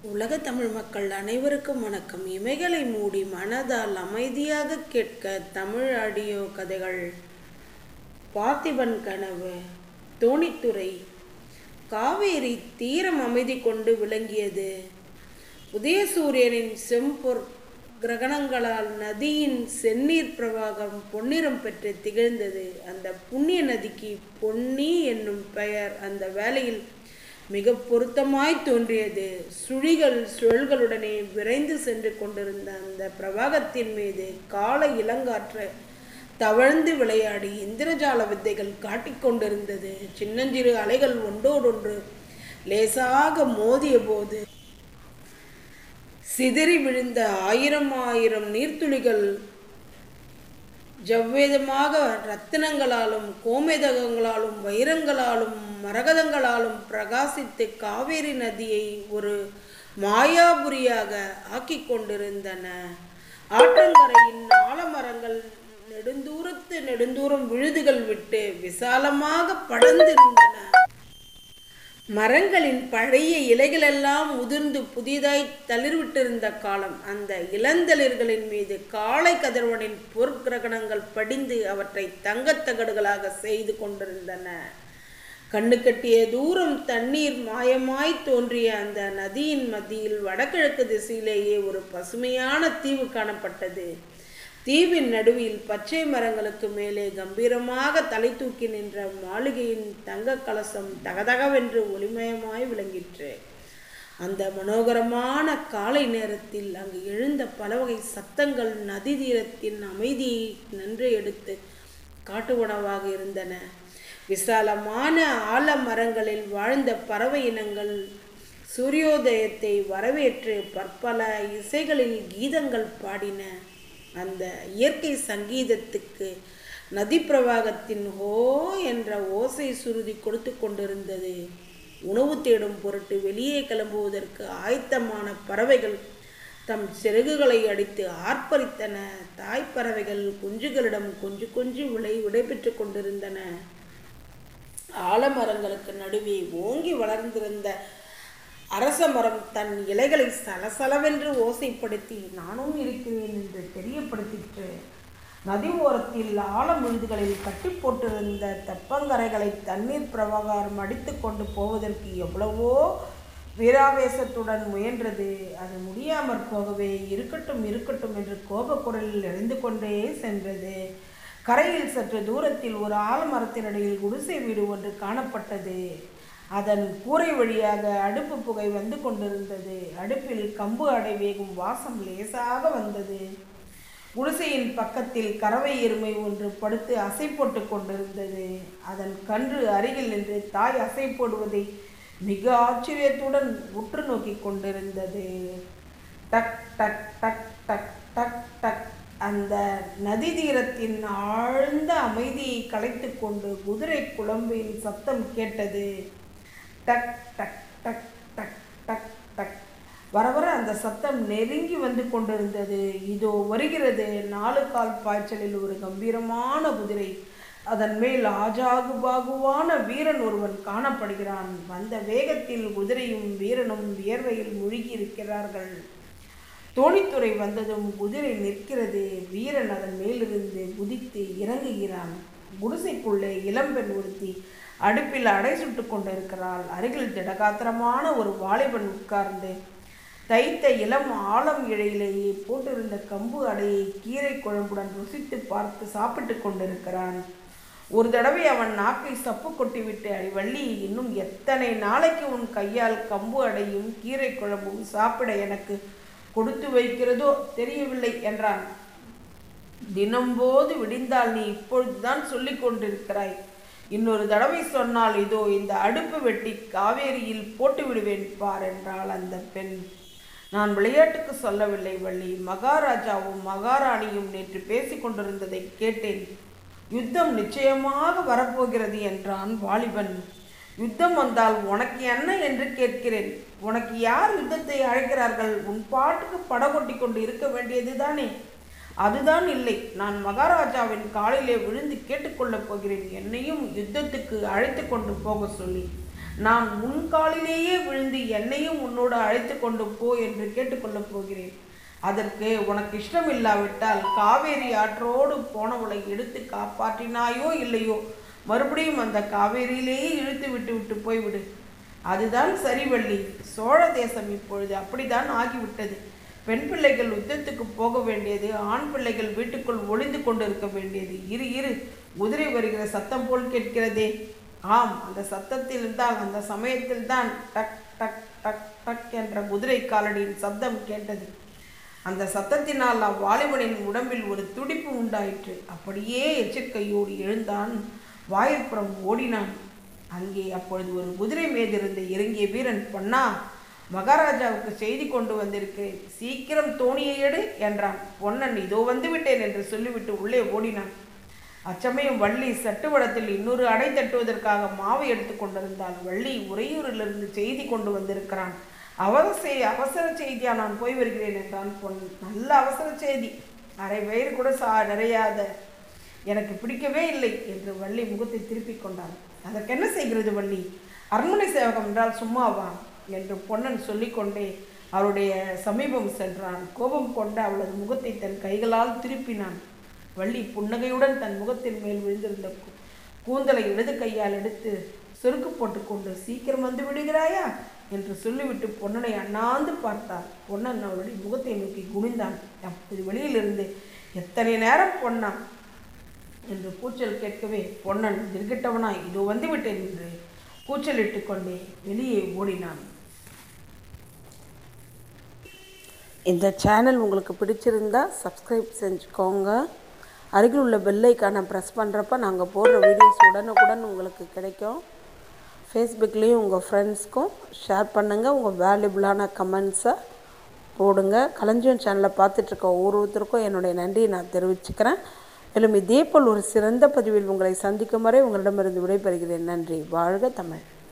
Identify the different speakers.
Speaker 1: உலக தமிழ் மக்கள் அனைவருக்கும் வணக்கம் இமைகளை மூடி மனதால் அமைதியாக கேட்க தமிழ் ஆடியோ கதைகள் பார்த்திபன் கனவு தோணித்துறை காவேரி தீரம் அமைதி கொண்டு விளங்கியது உதயசூரியனின் செம்பொற் கிரகணங்களால் நதியின் செந்நீர் பிரவாகம் பொன்னிறம் பெற்று திகழ்ந்தது அந்த புண்ணிய நதிக்கு பொன்னி என்னும் பெயர் அந்த வேளையில் மிக பொருத்தமாய் தோன்றியது சுழிகள் சுழல்களுடனே விரைந்து சென்று கொண்டிருந்த அந்த பிரவாகத்தின் மீது கால இளங்காற்று தவழ்ந்து விளையாடி இந்திரஜால வித்தைகள் காட்டிக் கொண்டிருந்தது சின்னஞ்சிறு அலைகள் ஒன்றோடொன்று லேசாக மோதிய போது சிதறி விழுந்த ஆயிரம் ஆயிரம் நீர்த்துளிகள் ஜவ்வேதமாக ரத்தினங்களாலும் கோமேதகங்களாலும் வைரங்களாலும் மரகதங்களாலும் பிரகாசித்து காவேரி நதியை ஒரு மாயாபுரியாக ஆக்கி கொண்டிருந்தன ஆற்றங்கரையின் ஆலமரங்கள் நெடுந்தூரத்து நெடுந்தூரம் விழுதுகள் விட்டு விசாலமாக படர்ந்திருந்தன மரங்களின் பழைய இலைகளெல்லாம் உதிர்ந்து புதிதாய் தளிர்விட்டிருந்த காலம் அந்த இளந்தளிர்களின் மீது காளை கதிரவனின் பொற்கிரகணங்கள் படிந்து அவற்றை தங்கத்தகடுகளாக செய்து கொண்டிருந்தன கண்ணு கட்டிய தூரம் தண்ணீர் மாயமாய் தோன்றிய அந்த நதியின் மத்தியில் வடகிழக்கு திசையிலேயே ஒரு பசுமையான தீவு காணப்பட்டது தீவின் நடுவில் பச்சை மரங்களுக்கு மேலே கம்பீரமாக தலை தூக்கி நின்ற மாளிகையின் தங்க கலசம் தகதகவென்று ஒளிமயமாய் விளங்கிற்று அந்த மனோகரமான காலை நேரத்தில் அங்கு எழுந்த பல வகை சத்தங்கள் நதி தீரத்தின் அமைதியை நன்று எடுத்து காட்டு உணவாக இருந்தன விசாலமான ஆலமரங்களில் வாழ்ந்த பறவை இனங்கள் சூரியோதயத்தை வரவேற்று பற்பல இசைகளில் கீதங்கள் பாடின அந்த இயற்கை சங்கீதத்துக்கு நதி பிரவாகத்தின் ஹோ என்ற ஓசை சுருதி கொடுத்து கொண்டிருந்தது உணவு தேடும் பொருட்டு வெளியே கிளம்புவதற்கு ஆயத்தமான பறவைகள் தம் சிறகுகளை அடித்து ஆர்ப்பரித்தன தாய்ப்பறவைகள் குஞ்சுகளிடம் கொஞ்சு கொஞ்சு விளை விடைபெற்று கொண்டிருந்தன ஆலமரங்களுக்கு நடுவே ஓங்கி வளர்ந்திருந்த அரச மரம் தன் இலைகளை சலசலவென்று ஓசைப்படுத்தி நானும் இருக்கிறேன் என்று தெரியப்படுத்திற்று நதி ஓரத்தில் ஆழம் விழுதுகளில் கட்டி போட்டிருந்த தெப்பங்கரைகளை தண்ணீர் பிரவாகாரம் அடித்து கொண்டு போவதற்கு எவ்வளவோ வீராவேசத்துடன் முயன்றது அது முடியாமற் போகவே இருக்கட்டும் இருக்கட்டும் என்று கோபக்குரலில் எரிந்து கொண்டே சென்றது கரையில் சற்று தூரத்தில் ஒரு ஆலமரத்தினடியில் குடிசை வீடு ஒன்று காணப்பட்டது அதன் கூரை வழியாக அடுப்பு புகை வந்து கொண்டிருந்தது அடுப்பில் கம்பு அடை வேகும் வாசம் லேசாக வந்தது குடிசையின் பக்கத்தில் கறவை எருமை ஒன்று படுத்து அசை போட்டு கொண்டிருந்தது அதன் கன்று அருகில் நின்று தாய் அசை போடுவதை மிக ஆச்சரியத்துடன் உற்று நோக்கி கொண்டிருந்தது டக் டக் டக் டக் டக் டக் அந்த நதி தீரத்தின் ஆழ்ந்த அமைதியை கலைத்து கொண்டு குதிரை குழம்பின் சத்தம் கேட்டது டக் டக் டக் டக் டக் டக் வர வர அந்த சத்தம் நெருங்கி வந்து கொண்டிருந்தது இதோ வருகிறது நாலு கால் பாய்ச்சலில் ஒரு கம்பீரமான குதிரை அதன் மேல் ஆஜாகு பாகுவான வீரன் ஒருவன் காணப்படுகிறான் வந்த வேகத்தில் குதிரையும் வீரனும் வியர்வையில் மூழ்கி இருக்கிறார்கள் தோணித்துறை வந்ததும் குதிரை நிற்கிறது வீரன் அதன் மேலிருந்து குதித்து இறங்குகிறான் குடிசைக்குள்ளே இளம்பெண் ஒருத்தி அடுப்பில் அடை சுட்டு கொண்டிருக்கிறாள் அருகில் திடகாத்திரமான ஒரு வாலிபன் உட்கார்ந்து தைத்த இளம் ஆழம் இழையிலேயே போட்டிருந்த கம்பு அடையை கீரை குழம்புடன் ருசித்து பார்த்து சாப்பிட்டு கொண்டிருக்கிறான் ஒரு தடவை அவன் நாக்கை சப்பு கொட்டிவிட்டு அடி வள்ளி இன்னும் எத்தனை நாளைக்கு உன் கையால் கம்பு அடையும் கீரை குழம்பும் சாப்பிட எனக்கு கொடுத்து வைக்கிறதோ தெரியவில்லை என்றான் தினம்போது விடிந்தால் நீ இப்பொழுதுதான் சொல்லிக் கொண்டிருக்கிறாய் இன்னொரு தடவை சொன்னால் இதோ இந்த அடுப்பு வெட்டி காவேரியில் போட்டு விடுவேன் பார் என்றாள் அந்த பெண் நான் விளையாட்டுக்கு சொல்லவில்லை வள்ளி மகாராஜாவும் மகாராணியும் நேற்று பேசிக் கொண்டிருந்ததை கேட்டேன் யுத்தம் நிச்சயமாக வரப்போகிறது என்றான் வாலிபன் யுத்தம் வந்தால் உனக்கு என்ன என்று கேட்கிறேன் உனக்கு யார் யுத்தத்தை அழைக்கிறார்கள் உன் பாட்டுக்கு படகொட்டி கொண்டு இருக்க வேண்டியது தானே அதுதான் இல்லை நான் மகாராஜாவின் காலிலே விழுந்து கேட்டுக்கொள்ளப் போகிறேன் என்னையும் யுத்தத்துக்கு அழைத்து கொண்டு போக சொல்லி நான் முன்காலிலேயே விழுந்து என்னையும் உன்னோடு அழைத்து கொண்டு போ என்று கேட்டுக்கொள்ளப் போகிறேன் அதற்கு உனக்கு இஷ்டம் இல்லாவிட்டால் காவேரி ஆற்றோடு போனவளை எடுத்து காப்பாற்றினாயோ இல்லையோ மறுபடியும் அந்த காவேரியிலேயே இழுத்து விட்டு விட்டு போய்விடு அதுதான் சரி வள்ளி சோழ தேசம் இப்பொழுது அப்படித்தான் ஆகிவிட்டது பெண் பிள்ளைகள் யுத்தத்துக்கு போக வேண்டியது ஆண் பிள்ளைகள் வீட்டுக்குள் ஒளிந்து கொண்டிருக்க வேண்டியது இரு இரு குதிரை வருகிற சத்தம் போல் கேட்கிறதே ஆம் அந்த சத்தத்தில் தான் அந்த சமயத்தில் தான் டக் டக் டக் டக் என்ற குதிரை காலடியின் சத்தம் கேட்டது அந்த சத்தத்தினால் அவ்வாலிபனின் உடம்பில் ஒரு துடிப்பு உண்டாயிற்று அப்படியே எச்சரிக்கையோடு எழுந்தான் வாயிற்புறம் ஓடினான் அங்கே அப்பொழுது ஒரு குதிரை மீதிருந்து இறங்கிய வீரன் பொன்னா மகாராஜாவுக்கு செய்தி கொண்டு வந்திருக்கிறேன் சீக்கிரம் தோணியை எடு என்றான் பொன்னன் இதோ வந்துவிட்டேன் என்று சொல்லிவிட்டு உள்ளே ஓடினான் அச்சமயம் வள்ளி சட்டுவடத்தில் இன்னொரு அடை தட்டுவதற்காக மாவை எடுத்து கொண்டிருந்தாள் வள்ளி உறையூரிலிருந்து செய்தி கொண்டு வந்திருக்கிறான் அவசர அவசர செய்தியா நான் போய் வருகிறேன் என்றான் பொன் நல்ல அவசர செய்தி அரை வயிறு கூட சா நிறையாத எனக்கு பிடிக்கவே இல்லை என்று வள்ளி முகத்தை திருப்பிக் கொண்டாள் அதற்கு என்ன செய்கிறது வள்ளி அரண்மனை சேவகம் என்றால் சும்மாவா என்று பொன்னன் சொல்லிக்கொண்டே அவருடைய சமீபம் சென்றான் கோபம் கொண்ட அவளது முகத்தை தன் கைகளால் திருப்பினான் வள்ளி புன்னகையுடன் தன் முகத்தின் மேல் விழுந்திருந்த கூ- கூந்தலை இடது கையால் எடுத்து சொருக்கு போட்டுக்கொண்டு சீக்கிரம் வந்து விடுகிறாயா என்று சொல்லிவிட்டு பொன்னனை அண்ணாந்து பார்த்தார் பொன்னன் அவளுடைய முகத்தை நோக்கி குனிந்தான் அப்போது வெளியிலிருந்து எத்தனை நேரம் பொன்னான் என்று கூச்சல் கேட்கவே பொன்னன் திருகிட்டவனாய் இதோ வந்துவிட்டேன் என்று கூச்சலிட்டு கொண்டே வெளியே ஓடினான் இந்த சேனல் உங்களுக்கு பிடிச்சிருந்தா சப்ஸ்கிரைப் செஞ்சுக்கோங்க அருகில் உள்ள பெல்லைக்கான ப்ரெஸ் பண்ணுறப்ப நாங்கள் போடுற வீடியோஸ் உடனுக்குடன் உங்களுக்கு கிடைக்கும் ஃபேஸ்புக்லேயும் உங்கள் ஃப்ரெண்ட்ஸ்க்கும் ஷேர் பண்ணுங்கள் உங்கள் வேல்யூபிளான கமெண்ட்ஸை போடுங்க களஞ்சியம் சேனலை பார்த்துட்ருக்க ஒவ்வொருத்தருக்கும் என்னுடைய நன்றியை நான் தெரிவிச்சுக்கிறேன் மேலும் இதேபோல் ஒரு சிறந்த பதிவில் உங்களை சந்திக்கும் வரை உங்களிடமிருந்து விடைபெறுகிறேன் நன்றி வாழ்க தமிழ்